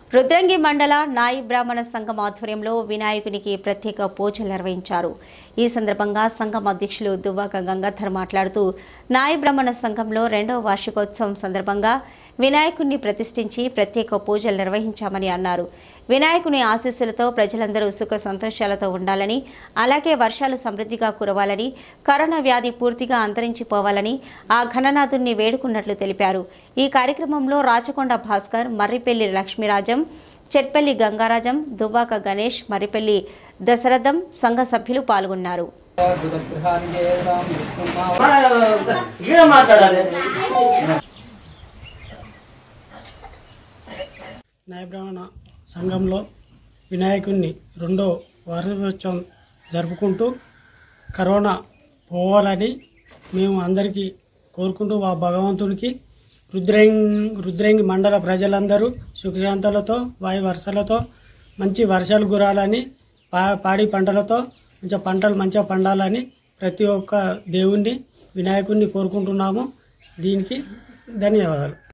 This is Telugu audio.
రుద్రంగి మండల నాయి బ్రాహ్మణ సంఘం ఆధ్వర్యంలో వినాయకునికి ప్రత్యేక పూజలు నిర్వహించారు ఈ సందర్భంగా సంఘం అధ్యక్షులు దువ్వాక గంగాధర్ మాట్లాడుతూ నాయి బ్రాహ్మణ సంఘంలో రెండవ వార్షికోత్సవం సందర్భంగా వినాయకుణ్ణి ప్రతిష్ఠించి ప్రత్యేక పూజలు నిర్వహించామని అన్నారు వినాయకుని ఆశీస్సులతో ప్రజలందరూ సుఖ సంతోషాలతో ఉండాలని అలాగే వర్షాలు సమృద్ధిగా కురవాలని కరోనా వ్యాధి పూర్తిగా అంతరించిపోవాలని ఆ ఘననాథుణ్ణి వేడుకున్నట్లు తెలిపారు ఈ కార్యక్రమంలో రాచకొండ భాస్కర్ మర్రిపెల్లి లక్ష్మీరాజం చెట్పల్లి గంగారాజం దువ్వాక గణేష్ మర్రిపెల్లి దశరథం సంఘ సభ్యులు పాల్గొన్నారు ఇక్కడ మాట్లాడాలి న్యాయబ్రాహ్మణ సంఘంలో వినాయకుడిని రెండో వార్షికోత్సవం జరుపుకుంటూ కరోనా పోవాలని మేము అందరికీ కోరుకుంటూ ఆ భగవంతుడికి రుద్రంగి రుద్రంగి మండల ప్రజలందరూ సుఖశాంతులతో వాయు వర్షాలతో మంచి వర్షాలు కురాలని పా పాడి పంటలతో మంచిగా పంటలు మంచిగా పండాలని ప్రతి ఒక్క దేవుణ్ణి వినాయకుడిని కోరుకుంటున్నాము దీనికి ధన్యవాదాలు